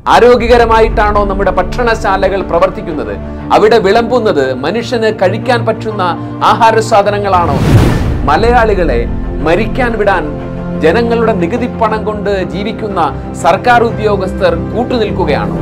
ആരോഗ്യകരമായിട്ടാണോ നമ്മുടെ ഭക്ഷണശാലകൾ പ്രവർത്തിക്കുന്നത് അവിടെ വിളമ്പുന്നത് മനുഷ്യന് കഴിക്കാൻ പറ്റുന്ന ആഹാര സാധനങ്ങളാണോ മലയാളികളെ മരിക്കാൻ വിടാൻ ജനങ്ങളുടെ നികുതി പണം കൊണ്ട് ജീവിക്കുന്ന സർക്കാർ ഉദ്യോഗസ്ഥർ കൂട്ടുനിൽക്കുകയാണോ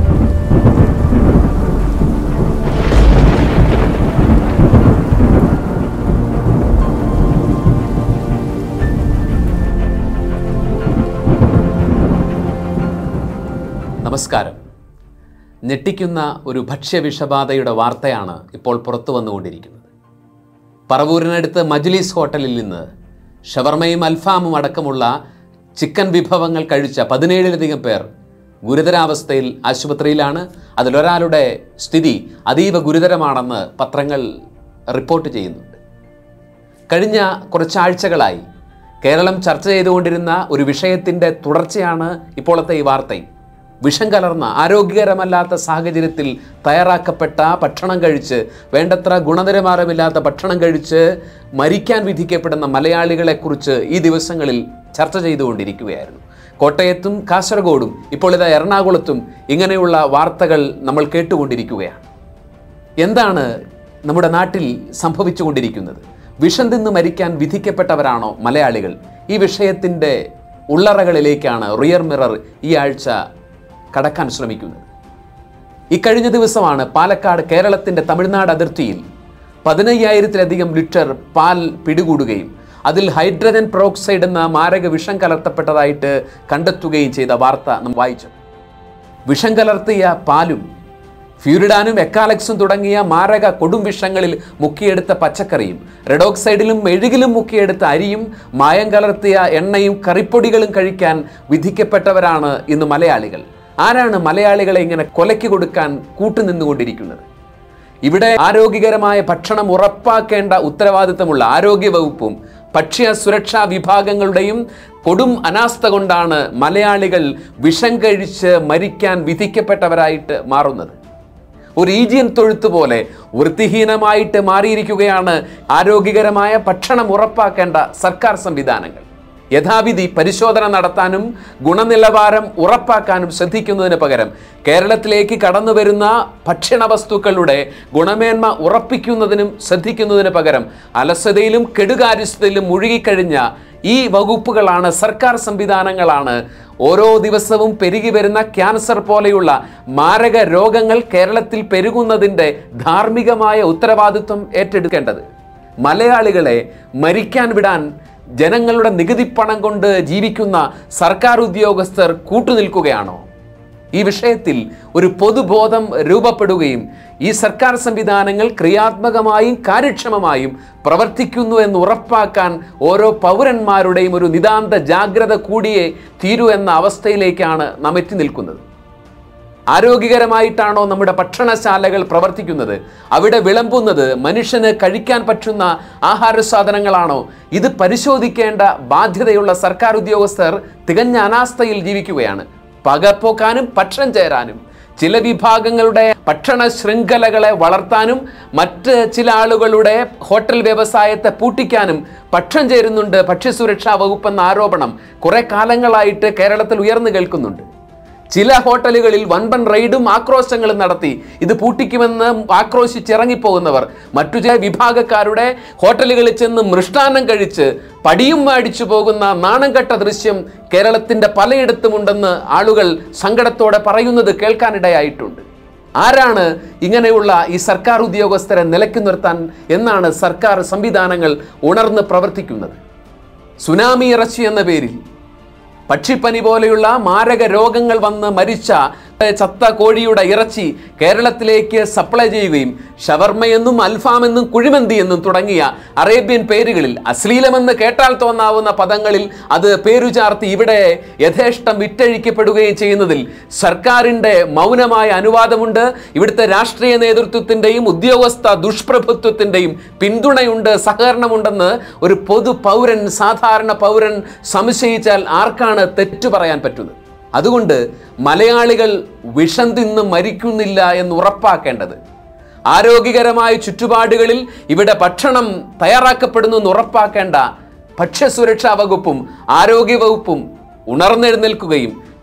നമസ്കാരം ഞെട്ടിക്കുന്ന ഒരു ഭക്ഷ്യവിഷബാധയുടെ വാർത്തയാണ് ഇപ്പോൾ പുറത്തു വന്നുകൊണ്ടിരിക്കുന്നത് പറവൂരിനടുത്ത് മജ്ലിസ് ഹോട്ടലിൽ നിന്ന് ഷവർമയും അൽഫാമും അടക്കമുള്ള ചിക്കൻ വിഭവങ്ങൾ കഴിച്ച പതിനേഴിലധികം പേർ ഗുരുതരാവസ്ഥയിൽ ആശുപത്രിയിലാണ് അതിലൊരാളുടെ സ്ഥിതി അതീവ ഗുരുതരമാണെന്ന് പത്രങ്ങൾ റിപ്പോർട്ട് ചെയ്യുന്നുണ്ട് കഴിഞ്ഞ കുറച്ചാഴ്ചകളായി കേരളം ചർച്ച ചെയ്തുകൊണ്ടിരുന്ന ഒരു വിഷയത്തിൻ്റെ തുടർച്ചയാണ് ഇപ്പോഴത്തെ ഈ വാർത്തയും വിഷം കലർന്ന ആരോഗ്യകരമല്ലാത്ത സാഹചര്യത്തിൽ തയ്യാറാക്കപ്പെട്ട ഭക്ഷണം കഴിച്ച് വേണ്ടത്ര ഗുണനിലവാരമില്ലാത്ത ഭക്ഷണം കഴിച്ച് മരിക്കാൻ വിധിക്കപ്പെടുന്ന മലയാളികളെക്കുറിച്ച് ഈ ദിവസങ്ങളിൽ ചർച്ച ചെയ്തുകൊണ്ടിരിക്കുകയായിരുന്നു കോട്ടയത്തും കാസർഗോഡും ഇപ്പോൾ ഇതാ എറണാകുളത്തും ഇങ്ങനെയുള്ള വാർത്തകൾ നമ്മൾ കേട്ടുകൊണ്ടിരിക്കുകയാണ് എന്താണ് നമ്മുടെ നാട്ടിൽ സംഭവിച്ചുകൊണ്ടിരിക്കുന്നത് വിഷം തിന്ന് മരിക്കാൻ വിധിക്കപ്പെട്ടവരാണോ മലയാളികൾ ഈ വിഷയത്തിൻ്റെ ഉള്ളറകളിലേക്കാണ് റിയർ മിറർ ഈ ആഴ്ച കടക്കാൻ ശ്രമിക്കുന്നത് ഇക്കഴിഞ്ഞ ദിവസമാണ് പാലക്കാട് കേരളത്തിൻ്റെ തമിഴ്നാട് അതിർത്തിയിൽ പതിനയ്യായിരത്തിലധികം ലിറ്റർ പാൽ പിടികൂടുകയും അതിൽ ഹൈഡ്രജൻ പെറോക്സൈഡ് എന്ന മാരക വിഷം കലർത്തപ്പെട്ടതായിട്ട് കണ്ടെത്തുകയും ചെയ്ത വാർത്ത നാം വായിച്ചു വിഷം കലർത്തിയ പാലും ഫ്യൂരിഡാനും എക്കാലക്സും തുടങ്ങിയ മാരക കൊടും വിഷങ്ങളിൽ മുക്കിയെടുത്ത പച്ചക്കറിയും റെഡോക്സൈഡിലും മെഴുകിലും മുക്കിയെടുത്ത അരിയും മായം കലർത്തിയ എണ്ണയും കറിപ്പൊടികളും കഴിക്കാൻ വിധിക്കപ്പെട്ടവരാണ് ഇന്ന് മലയാളികൾ ആരാണ് മലയാളികളെ ഇങ്ങനെ കൊലയ്ക്ക് കൊടുക്കാൻ കൂട്ടുനിന്നുകൊണ്ടിരിക്കുന്നത് ഇവിടെ ആരോഗ്യകരമായ ഭക്ഷണം ഉറപ്പാക്കേണ്ട ഉത്തരവാദിത്തമുള്ള ആരോഗ്യ വകുപ്പും ഭക്ഷ്യ സുരക്ഷാ വിഭാഗങ്ങളുടെയും കൊടും അനാസ്ഥ കൊണ്ടാണ് മലയാളികൾ വിഷം കഴിച്ച് മരിക്കാൻ വിധിക്കപ്പെട്ടവരായിട്ട് മാറുന്നത് ഒരു ഈജിയൻ തൊഴുത്ത് പോലെ വൃത്തിഹീനമായിട്ട് മാറിയിരിക്കുകയാണ് ആരോഗ്യകരമായ ഭക്ഷണം ഉറപ്പാക്കേണ്ട സർക്കാർ സംവിധാനങ്ങൾ യഥാവിധി പരിശോധന നടത്താനും ഗുണനിലവാരം ഉറപ്പാക്കാനും ശ്രദ്ധിക്കുന്നതിന് പകരം കേരളത്തിലേക്ക് കടന്നു വരുന്ന ഭക്ഷണ വസ്തുക്കളുടെ ഗുണമേന്മ ഉറപ്പിക്കുന്നതിനും ശ്രദ്ധിക്കുന്നതിന് പകരം അലസതയിലും കെടുകാര്യസ്ഥതയിലും മുഴുകിക്കഴിഞ്ഞ ഈ വകുപ്പുകളാണ് സർക്കാർ സംവിധാനങ്ങളാണ് ഓരോ ദിവസവും പെരുകി വരുന്ന ക്യാൻസർ പോലെയുള്ള മാരക രോഗങ്ങൾ കേരളത്തിൽ പെരുകുന്നതിൻ്റെ ധാർമ്മികമായ ഉത്തരവാദിത്വം ഏറ്റെടുക്കേണ്ടത് മലയാളികളെ മരിക്കാൻ വിടാൻ ജനങ്ങളുടെ നികുതി പണം കൊണ്ട് ജീവിക്കുന്ന സർക്കാർ ഉദ്യോഗസ്ഥർ കൂട്ടുനിൽക്കുകയാണോ ഈ വിഷയത്തിൽ ഒരു പൊതുബോധം രൂപപ്പെടുകയും ഈ സർക്കാർ സംവിധാനങ്ങൾ ക്രിയാത്മകമായും കാര്യക്ഷമമായും പ്രവർത്തിക്കുന്നു എന്ന് ഉറപ്പാക്കാൻ ഓരോ പൗരന്മാരുടെയും ഒരു നിതാന്ത ജാഗ്രത കൂടിയേ തീരൂ എന്ന അവസ്ഥയിലേക്കാണ് നാം എത്തി നിൽക്കുന്നത് ആരോഗ്യകരമായിട്ടാണോ നമ്മുടെ ഭക്ഷണശാലകൾ പ്രവർത്തിക്കുന്നത് അവിടെ വിളമ്പുന്നത് മനുഷ്യന് കഴിക്കാൻ പറ്റുന്ന ആഹാര സാധനങ്ങളാണോ ഇത് പരിശോധിക്കേണ്ട ബാധ്യതയുള്ള സർക്കാർ ഉദ്യോഗസ്ഥർ തികഞ്ഞ അനാസ്ഥയിൽ ജീവിക്കുകയാണ് പകപ്പോക്കാനും പക്ഷം ചേരാനും ചില വിഭാഗങ്ങളുടെ ഭക്ഷണ ശൃംഖലകളെ വളർത്താനും മറ്റ് ചില ആളുകളുടെ ഹോട്ടൽ വ്യവസായത്തെ പൂട്ടിക്കാനും പക്ഷം ചേരുന്നുണ്ട് ഭക്ഷ്യസുരക്ഷാ വകുപ്പെന്ന ആരോപണം കുറെ കാലങ്ങളായിട്ട് കേരളത്തിൽ ഉയർന്നു കേൾക്കുന്നുണ്ട് ചില ഹോട്ടലുകളിൽ വൻപൻ റെയ്ഡും ആക്രോശങ്ങളും നടത്തി ഇത് പൂട്ടിക്കുമെന്ന് ആക്രോശിച്ചിറങ്ങിപ്പോകുന്നവർ മറ്റു ചില വിഭാഗക്കാരുടെ ഹോട്ടലുകളിൽ ചെന്ന് മൃഷ്ടാന്നം കഴിച്ച് പടിയും അടിച്ചു പോകുന്ന നാണം കെട്ട ദൃശ്യം കേരളത്തിൻ്റെ പലയിടത്തുമുണ്ടെന്ന് ആളുകൾ സങ്കടത്തോടെ പറയുന്നത് കേൾക്കാനിടയായിട്ടുണ്ട് ആരാണ് ഇങ്ങനെയുള്ള ഈ സർക്കാർ ഉദ്യോഗസ്ഥരെ നിലയ്ക്ക് നിർത്താൻ എന്നാണ് സർക്കാർ സംവിധാനങ്ങൾ ഉണർന്ന് പ്രവർത്തിക്കുന്നത് സുനാമി ഇറച്ചി എന്ന പേരിൽ പക്ഷിപ്പനി പോലെയുള്ള മാരക രോഗങ്ങൾ വന്ന് മരിച്ച ചത്ത കോഴിയുടെ ഇറച്ചി കേരളത്തിലേക്ക് സപ്ലൈ ചെയ്യുകയും ഷവർമയെന്നും അൽഫാമെന്നും കുഴിമന്തി എന്നും തുടങ്ങിയ അറേബ്യൻ പേരുകളിൽ അശ്ലീലമെന്ന് കേട്ടാൽ തോന്നാവുന്ന പദങ്ങളിൽ അത് പേരു ചാർത്തി ഇവിടെ യഥേഷ്ടം വിറ്റഴിക്കപ്പെടുകയും ചെയ്യുന്നതിൽ സർക്കാരിൻ്റെ മൗനമായ അനുവാദമുണ്ട് ഇവിടുത്തെ രാഷ്ട്രീയ നേതൃത്വത്തിൻ്റെയും ഉദ്യോഗസ്ഥ ദുഷ്പ്രഭുത്വത്തിൻ്റെയും പിന്തുണയുണ്ട് സഹകരണമുണ്ടെന്ന് ഒരു പൊതു പൗരൻ സാധാരണ പൗരൻ സംശയിച്ചാൽ ആർക്കാണ് തെറ്റു പറയാൻ പറ്റുന്നത് അതുകൊണ്ട് മലയാളികൾ വിഷം തിന്ന് മരിക്കുന്നില്ല എന്ന് ഉറപ്പാക്കേണ്ടത് ആരോഗ്യകരമായ ചുറ്റുപാടുകളിൽ ഇവിടെ ഭക്ഷണം തയ്യാറാക്കപ്പെടുന്നു എന്ന് ഉറപ്പാക്കേണ്ട ഭക്ഷ്യസുരക്ഷാ വകുപ്പും ആരോഗ്യ വകുപ്പും ഉണർന്നെഴുന്നേൽക്കുകയും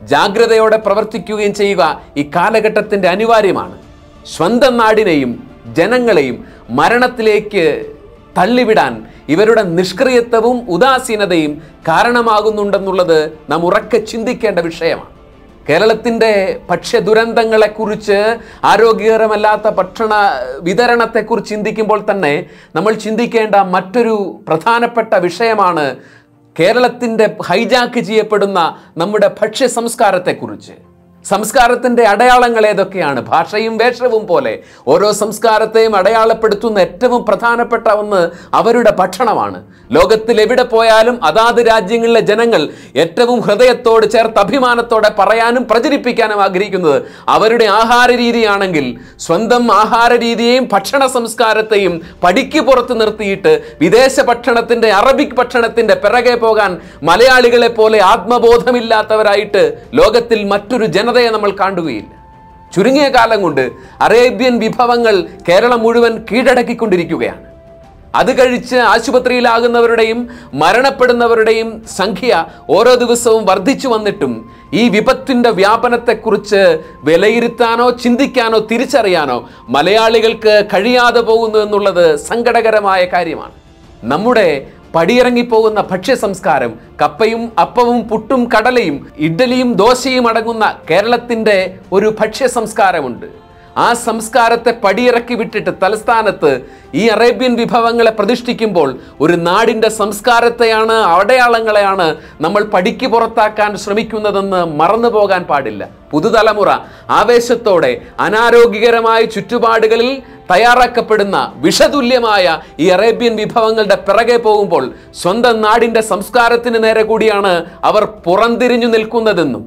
ജാഗ്രതയോടെ പ്രവർത്തിക്കുകയും ചെയ്യുക ഈ കാലഘട്ടത്തിൻ്റെ അനിവാര്യമാണ് സ്വന്തം നാടിനെയും ജനങ്ങളെയും മരണത്തിലേക്ക് തള്ളിവിടാൻ ഇവരുടെ നിഷ്ക്രിയത്വവും ഉദാസീനതയും കാരണമാകുന്നുണ്ടെന്നുള്ളത് നാം ഉറക്കെ ചിന്തിക്കേണ്ട വിഷയമാണ് കേരളത്തിൻ്റെ ഭക്ഷ്യ ദുരന്തങ്ങളെക്കുറിച്ച് ആരോഗ്യകരമല്ലാത്ത ഭക്ഷണ വിതരണത്തെക്കുറിച്ച് ചിന്തിക്കുമ്പോൾ തന്നെ നമ്മൾ ചിന്തിക്കേണ്ട മറ്റൊരു പ്രധാനപ്പെട്ട വിഷയമാണ് കേരളത്തിൻ്റെ ഹൈജാക്ക് ചെയ്യപ്പെടുന്ന നമ്മുടെ ഭക്ഷ്യ സംസ്കാരത്തെക്കുറിച്ച് സംസ്കാരത്തിൻ്റെ അടയാളങ്ങൾ ഏതൊക്കെയാണ് ഭാഷയും വേഷവും പോലെ ഓരോ സംസ്കാരത്തെയും അടയാളപ്പെടുത്തുന്ന ഏറ്റവും പ്രധാനപ്പെട്ട ഒന്ന് അവരുടെ ഭക്ഷണമാണ് ലോകത്തിൽ എവിടെ പോയാലും അതാത് രാജ്യങ്ങളിലെ ജനങ്ങൾ ഏറ്റവും ഹൃദയത്തോട് ചേർത്ത് അഭിമാനത്തോടെ പറയാനും പ്രചരിപ്പിക്കാനും ആഗ്രഹിക്കുന്നത് അവരുടെ ആഹാര രീതിയാണെങ്കിൽ സ്വന്തം ആഹാര രീതിയെയും ഭക്ഷണ സംസ്കാരത്തെയും പടിക്ക് പുറത്ത് നിർത്തിയിട്ട് വിദേശ ഭക്ഷണത്തിൻ്റെ അറബിക് ഭക്ഷണത്തിൻ്റെ പിറകെ പോകാൻ മലയാളികളെ പോലെ ആത്മബോധമില്ലാത്തവരായിട്ട് ലോകത്തിൽ മറ്റൊരു ജനതയെ നമ്മൾ കാണുകയില്ല ചുരുങ്ങിയ കാലം കൊണ്ട് അറേബ്യൻ വിഭവങ്ങൾ കേരളം മുഴുവൻ കീഴടക്കിക്കൊണ്ടിരിക്കുകയാണ് അത് കഴിച്ച് ആശുപത്രിയിലാകുന്നവരുടെയും മരണപ്പെടുന്നവരുടെയും സംഖ്യ ഓരോ ദിവസവും വർദ്ധിച്ചു വന്നിട്ടും ഈ വിപത്തിൻ്റെ വ്യാപനത്തെക്കുറിച്ച് വിലയിരുത്താനോ ചിന്തിക്കാനോ തിരിച്ചറിയാനോ മലയാളികൾക്ക് കഴിയാതെ പോകുന്നു എന്നുള്ളത് സങ്കടകരമായ കാര്യമാണ് നമ്മുടെ പടിയിറങ്ങിപ്പോകുന്ന ഭക്ഷ്യ സംസ്കാരം കപ്പയും അപ്പവും പുട്ടും കടലയും ഇഡ്ഡലിയും ദോശയും അടങ്ങുന്ന കേരളത്തിൻ്റെ ഒരു ഭക്ഷ്യ സംസ്കാരമുണ്ട് ആ സംസ്കാരത്തെ പടിയിറക്കി വിട്ടിട്ട് തലസ്ഥാനത്ത് ഈ അറേബ്യൻ വിഭവങ്ങളെ പ്രതിഷ്ഠിക്കുമ്പോൾ ഒരു നാടിൻ്റെ സംസ്കാരത്തെയാണ് അടയാളങ്ങളെയാണ് നമ്മൾ പടിക്ക് പുറത്താക്കാൻ ശ്രമിക്കുന്നതെന്ന് മറന്നു പോകാൻ പാടില്ല പുതുതലമുറ ആവേശത്തോടെ അനാരോഗ്യകരമായ ചുറ്റുപാടുകളിൽ തയ്യാറാക്കപ്പെടുന്ന വിഷതുല്യമായ ഈ അറേബ്യൻ വിഭവങ്ങളുടെ പിറകെ പോകുമ്പോൾ സ്വന്തം നാടിൻ്റെ സംസ്കാരത്തിന് നേരെ കൂടിയാണ് അവർ പുറംതിരിഞ്ഞു നിൽക്കുന്നതെന്നും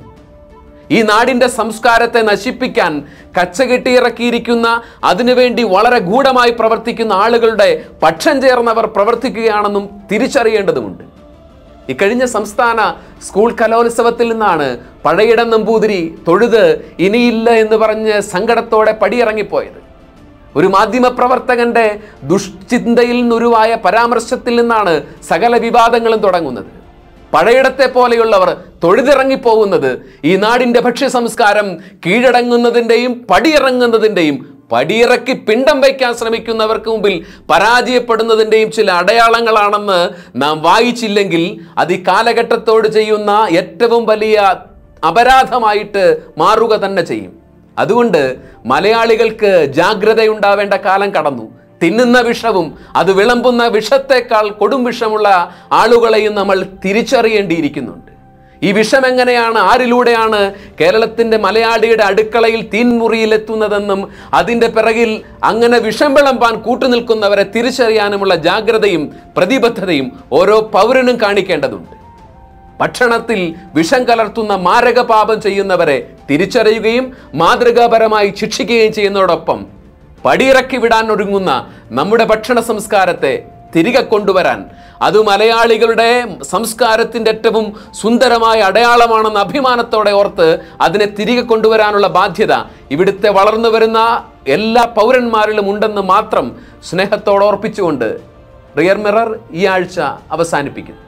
ഈ നാടിൻ്റെ സംസ്കാരത്തെ നശിപ്പിക്കാൻ കച്ചകെട്ടിയിറക്കിയിരിക്കുന്ന അതിനുവേണ്ടി വളരെ ഗൂഢമായി പ്രവർത്തിക്കുന്ന ആളുകളുടെ പക്ഷം ചേർന്നവർ പ്രവർത്തിക്കുകയാണെന്നും തിരിച്ചറിയേണ്ടതുമുണ്ട് ഇക്കഴിഞ്ഞ സംസ്ഥാന സ്കൂൾ കലോത്സവത്തിൽ നിന്നാണ് പഴയിടം നമ്പൂതിരി തൊഴുത് ഇനിയില്ല എന്ന് പറഞ്ഞ് സങ്കടത്തോടെ പടിയിറങ്ങിപ്പോയത് ഒരു മാധ്യമപ്രവർത്തകന്റെ ദുഷ്ചിന്തയിൽ നിന്നുരുവായ പരാമർശത്തിൽ നിന്നാണ് സകല വിവാദങ്ങളും തുടങ്ങുന്നത് പഴയിടത്തെ പോലെയുള്ളവർ തൊഴുതിറങ്ങിപ്പോകുന്നത് ഈ നാടിൻ്റെ ഭക്ഷ്യ സംസ്കാരം കീഴടങ്ങുന്നതിൻ്റെയും പടിയിറങ്ങുന്നതിൻ്റെയും പടിയിറക്കി പിണ്ടം വയ്ക്കാൻ ശ്രമിക്കുന്നവർക്ക് മുമ്പിൽ പരാജയപ്പെടുന്നതിൻ്റെയും ചില അടയാളങ്ങളാണെന്ന് നാം വായിച്ചില്ലെങ്കിൽ അത് ഈ കാലഘട്ടത്തോട് ചെയ്യുന്ന ഏറ്റവും വലിയ അപരാധമായിട്ട് മാറുക തന്നെ ചെയ്യും അതുകൊണ്ട് മലയാളികൾക്ക് ജാഗ്രതയുണ്ടാവേണ്ട കാലം കടന്നു തിന്നുന്ന വിഷവും അത് വിളമ്പുന്ന വിഷത്തേക്കാൾ കൊടും വിഷമുള്ള ആളുകളെയും നമ്മൾ തിരിച്ചറിയേണ്ടിയിരിക്കുന്നുണ്ട് ഈ വിഷം എങ്ങനെയാണ് ആരിലൂടെയാണ് കേരളത്തിൻ്റെ മലയാളിയുടെ അടുക്കളയിൽ തീൻമുറിയിലെത്തുന്നതെന്നും അതിൻ്റെ പിറകിൽ അങ്ങനെ വിഷം വിളമ്പാൻ കൂട്ടുനിൽക്കുന്നവരെ തിരിച്ചറിയാനുമുള്ള ജാഗ്രതയും പ്രതിബദ്ധതയും ഓരോ പൗരനും കാണിക്കേണ്ടതുണ്ട് ഭക്ഷണത്തിൽ വിഷം കലർത്തുന്ന മാരക പാപം ചെയ്യുന്നവരെ തിരിച്ചറിയുകയും മാതൃകാപരമായി ശിക്ഷിക്കുകയും ചെയ്യുന്നതോടൊപ്പം പടിയിറക്കി വിടാൻ ഒരുങ്ങുന്ന നമ്മുടെ ഭക്ഷണ സംസ്കാരത്തെ തിരികെ കൊണ്ടുവരാൻ അത് മലയാളികളുടെ സംസ്കാരത്തിൻ്റെ ഏറ്റവും സുന്ദരമായ അടയാളമാണെന്ന് അഭിമാനത്തോടെ ഓർത്ത് അതിനെ തിരികെ കൊണ്ടുവരാനുള്ള ബാധ്യത ഇവിടുത്തെ വളർന്നു വരുന്ന എല്ലാ പൗരന്മാരിലും ഉണ്ടെന്ന് മാത്രം സ്നേഹത്തോടെ ഓർപ്പിച്ചുകൊണ്ട് റിയർ മിറർ ഈ ആഴ്ച അവസാനിപ്പിക്കുന്നു